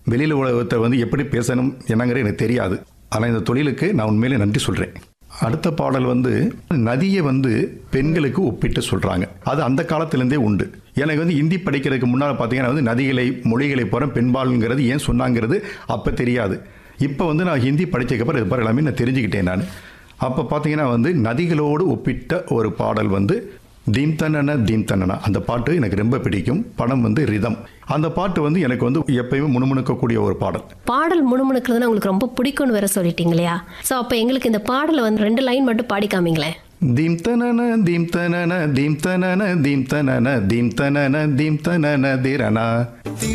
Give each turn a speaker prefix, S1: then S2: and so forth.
S1: வெளியில் உலகத்தை வந்து எப்படி பேசணும் என்னங்கிறது எனக்கு தெரியாது ஆனால் இந்த தொழிலுக்கு நான் உண்மையிலே நன்றி சொல்கிறேன் அடுத்த பாடல் வந்து நதியை வந்து பெண்களுக்கு ஒப்பிட்டு சொல்கிறாங்க அது அந்த காலத்துலேருந்தே உண்டு எனக்கு வந்து ஹிந்தி படிக்கிறதுக்கு முன்னால் பார்த்தீங்கன்னா வந்து நதிகளை மொழிகளை போகிற பெண்பாலுங்கிறது ஏன் சொன்னாங்கிறது அப்போ தெரியாது இப்போ வந்து நான் ஹிந்தி படித்ததுக்கப்புறம் இது பாரு எல்லாமே நான் தெரிஞ்சுக்கிட்டேன் நான் அப்போ பார்த்தீங்கன்னா வந்து நதிகளோடு ஒப்பிட்ட ஒரு பாடல் வந்து தீம் தன்னன தீம் தன்னனா அந்த பாட்டு எனக்கு ரொம்ப பிடிக்கும் படம் வந்து ரிதம் அந்த பாட்டு வந்து எனக்கு வந்து எப்பயுமே முணுமுணுக்கக்கூடிய ஒரு பாடல்
S2: பாடல் முணுமுணுக்கிறதுனா உங்களுக்கு ரொம்ப பிடிக்கும்னு வேற சொல்லிட்டீங்க இல்லையா ஸோ அப்போ எங்களுக்கு இந்த பாடலை வந்து ரெண்டு லைன் மட்டும் பாடி காமிங்களேன்
S1: தீம் தனன தீம் தனன தீம் தனன தீம் தனன தீம் தனன தீம் தனன திரணா